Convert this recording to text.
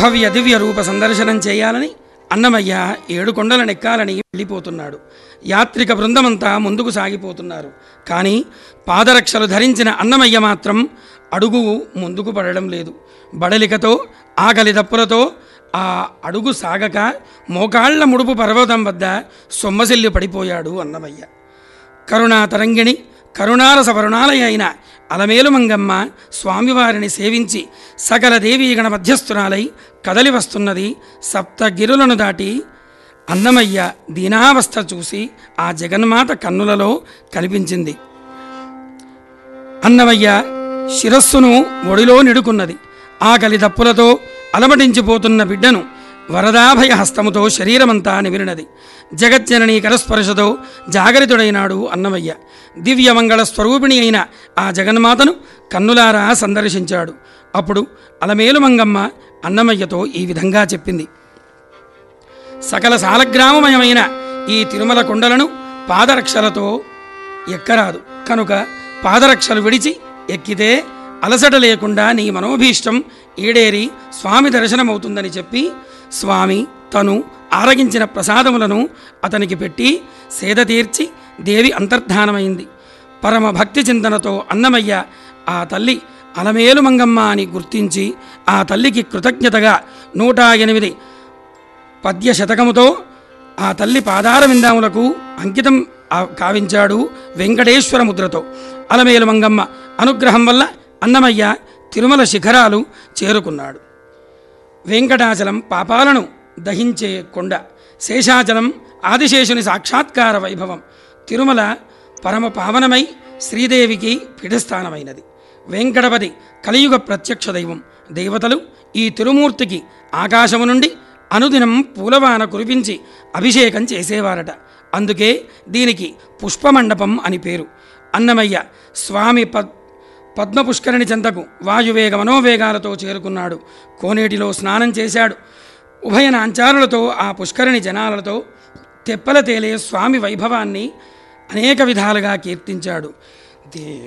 భవ్య దివ్య రూప సందర్శనం చేయాలని అన్నమయ్య ఏడు కొండలనెక్కాలని వెళ్ళిపోతున్నాడు యాత్రిక బృందమంతా ముందుకు సాగిపోతున్నారు కానీ పాదరక్షలు ధరించిన అన్నమయ్య మాత్రం అడుగు ముందుకు పడడం లేదు బడలికతో ఆకలి దప్పులతో ఆ అడుగు సాగక మోకాళ్ల ముడుపు పర్వతం వద్ద సొమ్మసిల్లి పడిపోయాడు అన్నమయ్య కరుణా తరంగిణి కరుణారస వరుణాలయ అయిన అలమేలు మంగమ్మ స్వామివారిని సేవించి సకల దేవీగణ మధ్యస్థురాలై కదలి వస్తున్నది సప్తగిరులను దాటి అన్నమయ్య దీనావస్థ చూసి ఆ జగన్మాత కన్నులలో కనిపించింది అన్నమయ్య శిరస్సును ఒడిలో నిడుకున్నది ఆకలి దప్పులతో అలమటించిపోతున్న బిడ్డను వరదాభయ హస్తముతో శరీరమంతా నిమిరినది జగజ్జననీ కరస్పర్శతో జాగరితుడైనాడు అన్నమయ్య దివ్యమంగళ స్వరూపిణి అయిన ఆ జగన్మాతను కన్నులారా సందర్శించాడు అప్పుడు అలమేలు మంగమ్మ అన్నమయ్యతో ఈ విధంగా చెప్పింది సకల సాలగ్రామమయమైన ఈ తిరుమల కొండలను పాదరక్షలతో ఎక్కరాదు కనుక పాదరక్షలు విడిచి ఎక్కితే అలసట లేకుండా నీ మనోభీష్టం ఈడేరి స్వామి దర్శనమవుతుందని చెప్పి స్వామి తను ఆరగించిన ప్రసాదములను అతనికి పెట్టి సేద తీర్చి దేవి అంతర్ధానమైంది పరమ భక్తి చింతనతో అన్నమయ్య ఆ తల్లి అలమేలు మంగమ్మ అని గుర్తించి ఆ తల్లికి కృతజ్ఞతగా నూట ఎనిమిది పద్య శతకముతో ఆ తల్లి పాదార విందాములకు అంకితం ఆ- కావించాడు వెంకటేశ్వర ముద్రతో అలమేలు మంగమ్మ అనుగ్రహం వల్ల అన్నమయ్య తిరుమల శిఖరాలు చేరుకున్నాడు వెంకటాచలం పాపాలను దహించే కొండ శేషాచలం ఆదిశేషుని సాక్షాత్కార వైభవం తిరుమల పరమ పావనమై శ్రీదేవికి పీఠస్థానమైనది వెంకటపతి కలియుగ ప్రత్యక్ష దైవం దేవతలు ఈ తిరుమూర్తికి ఆకాశము నుండి అనుదినం పూలవాన కురిపించి అభిషేకం చేసేవారట అందుకే దీనికి పుష్పమండపం అని పేరు అన్నమయ్య స్వామి పద్ పద్మపుష్కరిణి చెంతకు వాయువేగ మనోవేగాలతో చేరుకున్నాడు కోనేటిలో స్నానం చేశాడు ఉభయ నాంచారులతో ఆ పుష్కరిణి జనాలతో తెప్పల తేలే స్వామి వైభవాన్ని అనేక విధాలుగా కీర్తించాడు దే